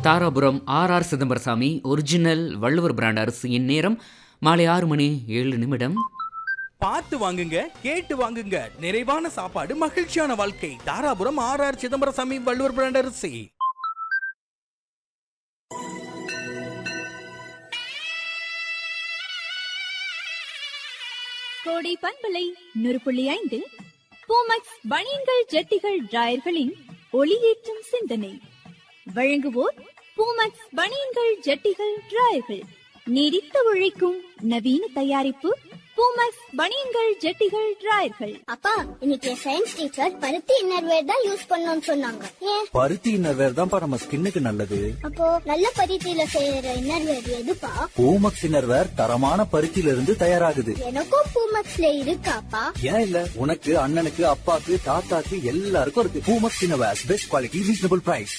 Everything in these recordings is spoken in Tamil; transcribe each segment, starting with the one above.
Dharapuram R R Chidambarasamy original Valluvar brand அரிசியின் நேரம் மாலை ஆறு மணி ஏழு நிமிடம் பார்த்து வாங்குங்க கேட்டு வாங்குங்க நிறைவான சாப்பாடு மகிழ்ச்சியான வாழ்க்கை Dharapuram R R Chidambarasamy Valluvar brand அரிசி கோடை பண்பலை நூறு புள்ளி ஐந்து பூமக்ஸ் பனியன்கள் ஜட்டிகள் டிராயர்களின் ஒளியேற்றும் சிந்தனை வழங்குவோர் பூமக்ஸ் பனியன்கள் ஜட்டிகள் டிராயர்கள் நீடித்து உழைக்கும் நவீன தயாரிப்பு பூமக்ஸ் பனியன்கள் ஜட்டிகள் டிராயர்கள் அப்பா இன்னைக்கு சயின்ஸ் டீச்சர் பருத்தி இன்னர்வேர் தான் யூஸ் பண்ணணும்னு சொன்னாங்க ஏன் பருத்தி இன்னர்வேர் தான்ப்பா நம்ம ஸ்கின்னுக்கு நல்லது அப்போ நல்ல பருத்தியில செய்யற இன்னர்வேர் எதுப்பா பூமக்ஸ் இன்னர்வேர் தரமான பருத்தியில இருந்து தயாராகுது எனக்கும் பூமக்ஸ்ல இருக்காப்பா ஏன் இல்ல உனக்கு அண்ணனுக்கு அப்பாக்கு தாத்தாக்கு எல்லாருக்கும் இருக்கு Poomex innerwear best quality reasonable price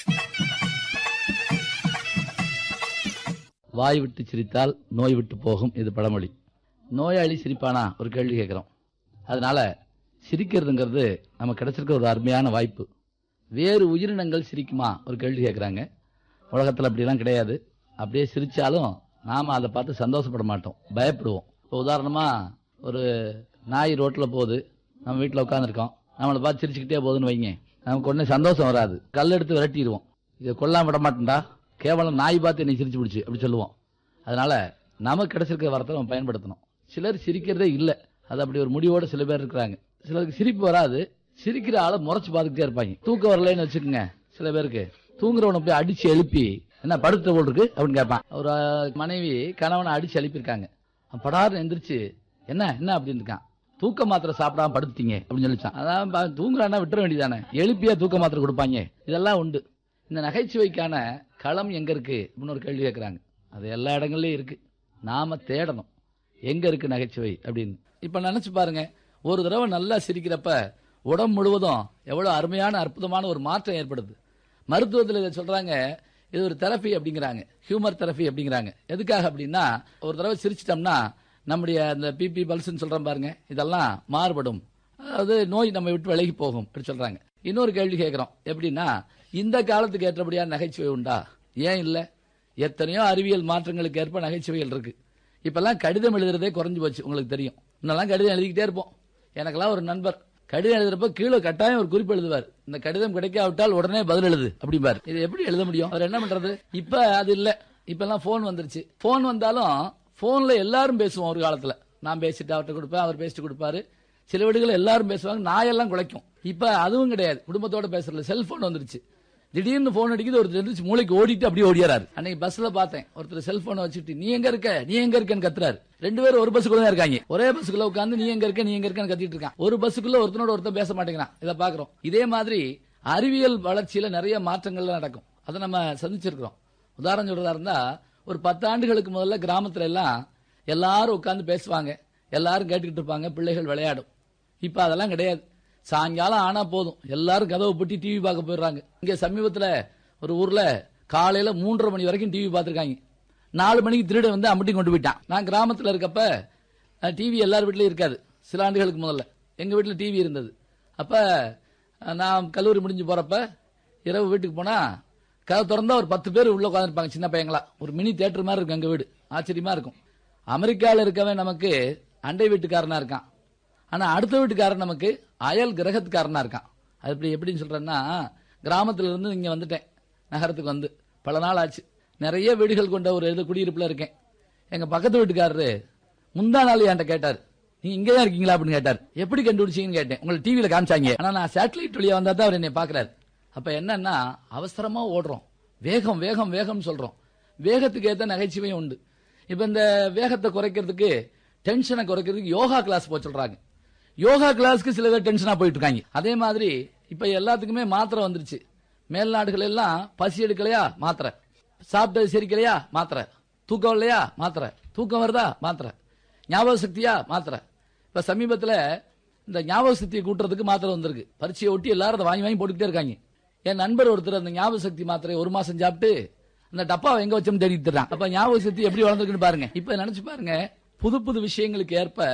வாய் விட்டு சிரித்தால் நோய் விட்டு போகும் இது பழமொழி நோயாளி சிரிப்பானா ஒரு கேள்வி கேட்குறோம் அதனால சிரிக்கிறதுங்கிறது நமக்கு கிடைச்சிருக்க ஒரு அருமையான வாய்ப்பு வேறு உயிரினங்கள் சிரிக்குமா ஒரு கேள்வி கேட்குறாங்க உலகத்தில் அப்படிலாம் கிடையாது அப்படியே சிரிச்சாலும் நாம் அதை பார்த்து சந்தோஷப்பட மாட்டோம் பயப்படுவோம் இப்போ உதாரணமாக ஒரு நாய் ரோட்டில் போகுது நம்ம வீட்டில் உட்காந்துருக்கோம் நம்மளை பார்த்து சிரிச்சுக்கிட்டே போகுதுன்னு வைங்க நமக்கு உடனே சந்தோஷம் வராது கல் எடுத்து விரட்டிடுவோம் இதை கொல்லாம விட மாட்டேன்டா கேவலம் நாய் பார்த்து என்னை சிரிச்சு பிடிச்சி அப்படி சொல்லுவோம் அதனால நமக்கு கிடைச்சிருக்கிற வரத்தை நம்ம பயன்படுத்தணும் சிலர் சிரிக்கிறதே இல்லை அது அப்படி ஒரு முடிவோட சில பேர் இருக்கிறாங்க சிலருக்கு சிரிப்பு வராது சிரிக்கிற ஆளை முறைச்சு பார்த்துக்கிட்டே இருப்பாங்க தூக்கம் வரலைன்னு வச்சுக்கோங்க சில பேருக்கு தூங்குறவனை போய் அடிச்சு எழுப்பி என்ன படுத்த போல் இருக்கு அப்படின்னு கேட்பான் ஒரு அஹ், மனைவி கணவனை அடிச்சு எழுப்பியிருக்காங்க அவன் படார்னு எந்திரிச்சு என்ன என்ன அப்படின்னு இருக்கான் தூக்க மாத்திரை சாப்பிடாம படுத்துட்டீங்க அப்படின்னு சொல்லிச்சான் அதான் பா- தூங்குறான்னா விட்டுற வேண்டியதானே எழுப்பியா தூக்க மாத்திரை கொடுப்பாங்க இதெல்லாம் உண்டு இந்த நகைச்சுவைக்கான களம் எங்க இருக்கு அப்படின்னு ஒரு கேள்வி கேட்கறாங்க அது எல்லா இடங்கள்லயும் இருக்கு நாம தேடணும் எங்க இருக்கு நகைச்சுவை அப்படின்னு இப்ப நினைச்சு பாருங்க ஒரு தடவை நல்லா சிரிக்கிறப்ப உடம்பு முழுவதும் எவ்வளவு அருமையான அற்புதமான ஒரு மாற்றம் ஏற்படுது மருத்துவத்தில் இதை சொல்றாங்க இது ஒரு தெரப்பி அப்படிங்கிறாங்க ஹியூமர் தெரப்பி அப்படிங்கிறாங்க எதுக்காக அப்படின்னா ஒரு தடவை சிரிச்சிட்டோம்னா நம்முடைய அந்த பிபி பல்ஸ்ன்னு சொல்றோம் பாருங்க இதெல்லாம் மாறுபடும் அதாவது நோய் நம்ம விட்டு விலகி போகும் அப்படி சொல்றாங்க இன்னொரு கேள்வி கேட்கிறோம் எப்படின்னா இந்த காலத்துக்கு ஏற்றபடியான நகைச்சுவை உண்டா ஏன் இல்ல எத்தனையோ அறிவியல் மாற்றங்களுக்கு ஏற்ப நகைச்சுவைகள் இருக்கு இப்பெல்லாம் கடிதம் எழுதுறதே குறைஞ்சு போச்சு உங்களுக்கு தெரியும் முன்னெல்லாம் கடிதம் எழுதிக்கிட்டே இருப்போம் எனக்கெல்லாம் ஒரு நண்பர் கடிதம் எழுதுறப்ப கீழே கட்டாயம் ஒரு குறிப்பு எழுதுவார் இந்த கடிதம் கிடைக்காவிட்டால் உடனே பதில் எழுது அப்படிம்பார் இது எப்படி எழுத முடியும் அவர் என்ன பண்றது இப்ப அது இல்ல இப்ப எல்லாம் போன் வந்துருச்சு போன் வந்தாலும் போன்ல எல்லாரும் பேசுவோம் ஒரு காலத்துல நான் பேசிட்டு அவர்கிட்ட கொடுப்பேன் அவர் பேசிட்டு கொடுப்பாரு சில வீடுகள் எல்லாரும் பேசுவாங்க நாயெல்லாம் குலைக்கும் இப்ப அதுவும் கிடையாது குடும்பத்தோட பேசுறதுல செல்போன் வந்துருச்சு திடீர்னு போன் அடிக்குது ஒருத்தர் எந்திரிச்சு மூளைக்கு ஓடிட்டு அப்படியே ஓடியாரு அன்னைக்கு பஸ்ல பார்த்தேன் ஒருத்தர் செல்போனை வச்சுட்டு நீ எங்க இருக்க நீ எங்க இருக்கன்னு கத்துறாரு ரெண்டு பேரும் ஒரு பஸ்ஸுக்குள்ள தான் இருக்காங்க ஒரே பஸ்ஸுக்குள்ள உட்காந்து நீ எங்க இருக்க நீ எங்க இருக்கன்னு கத்திட்டு இருக்கான் ஒரு பஸ்ஸுக்குள்ள ஒருத்தனோட ஒருத்தன் பேச மாட்டேங்கிறான் இதை பாக்குறோம் இதே மாதிரி அறிவியல் வளர்ச்சியில நிறைய மாற்றங்கள்லாம் நடக்கும் அதை நம்ம சந்திச்சிருக்கிறோம் உதாரணம் சொல்றதா இருந்தா ஒரு பத்து ஆண்டுகளுக்கு முதல்ல கிராமத்துல எல்லாம் எல்லாரும் உட்கார்ந்து பேசுவாங்க எல்லாரும் கேட்டுக்கிட்டு இருப்பாங்க பிள்ளைகள் விளையாடும் இப்ப அதெல்லாம் கிடையாது சாயங்காலம் ஆனா போதும் எல்லாரும் கதவை பூட்டி டிவி பார்க்க போயிடுறாங்க இங்க சமீபத்துல ஒரு ஊர்ல காலையில மூன்றரை மணி வரைக்கும் டிவி பார்த்திருக்காங்க நாலு மணிக்கு திருட வந்து அம்பட்டி கொண்டு போயிட்டான் நான் கிராமத்துல இருக்கப்ப டிவி எல்லார் வீட்லயும் இருக்காது சில ஆண்டுகளுக்கு முதல்ல எங்க வீட்டுல டிவி இருந்தது அப்ப அஹ், நான் கல்லூரி முடிஞ்சு போறப்ப இரவு வீட்டுக்கு போனா கதை திறந்தா ஒரு பத்து பேர் உள்ள உட்காந்துருப்பாங்க சின்ன பையங்களா ஒரு மினி தியேட்டர் மாதிரி இருக்கும் எங்க வீடு ஆச்சரியமா இருக்கும் அமெரிக்கால இருக்கவன் நமக்கு அண்டை வீட்டுக்காரனா இருக்கான் ஆனா அடுத்த வீட்டுக்காரன் நமக்கு அயல் கிரகத்துக்காரனா இருக்கான் அது இப்படி எப்படின்னு சொல்றேன்னா கிராமத்துல இருந்து இங்க வந்துட்டேன் நகரத்துக்கு வந்து பல நாள் ஆச்சு நிறைய வீடுகள் கொண்ட ஒரு இது குடியிருப்புல இருக்கேன் எங்க பக்கத்து வீட்டுக்காரரு முந்தா நாள் என்கிட்ட கேட்டார் நீங்க இங்க தான் இருக்கீங்களா அப்படின்னு கேட்டார் எப்படி கண்டுபிடிச்சீங்கன்னு கேட்டேன் உங்களுக்கு டிவியில காமிச்சாங்க ஆனா நான் சேட்டலைட் வழியா வந்தா தான் அவர் என்னை பாக்குறாரு அப்ப என்னன்னா அவசரமா ஓடுறோம் வேகம் வேகம் வேகம் சொல்றோம் வேகத்துக்கு ஏத்த நகைச்சுவையும் உண்டு இப்ப இந்த வேகத்தை குறைக்கிறதுக்கு டென்ஷனை குறைக்கிறதுக்கு யோகா கிளாஸ் போக சொல்றாங்க யோகா கிளாஸ்க்கு சில பேர் டென்ஷனா போயிட்டு இருக்காங்க அதே மாதிரி இப்ப எல்லாத்துக்குமே மாத்திரை வந்துருச்சு மேல் நாடுகள் எல்லாம் பசி எடுக்கலையா மாத்திரை சாப்பிட்டது செரிக்கலையா மாத்திரை தூக்கம் இல்லையா மாத்திரை தூக்கம் வருதா மாத்திரை ஞாபக சக்தியா மாத்திரை இப்ப சமீபத்துல இந்த ஞாபக சக்தியை கூட்டுறதுக்கு மாத்திரை வந்திருக்கு பரீட்சையை ஒட்டி எல்லாரும் அதை வாங்கி வாங்கி போட்டுக்கிட்டே இருக்காங்க என் நண்பர் ஒருத்தர் அந்த ஞாபக சக்தி மாத்திரை ஒரு மாசம் சாப்பிட்டு அந்த டப்பாவை எங்க வச்சோம் தேடிட்டு இருக்கான் அப்ப ஞாபக சக்தி எப்படி வளர்ந்துருக்குன்னு பாருங்க இப்ப நினைச்சு பாருங்க புது புது விஷயங்களுக்கு ஏற்ப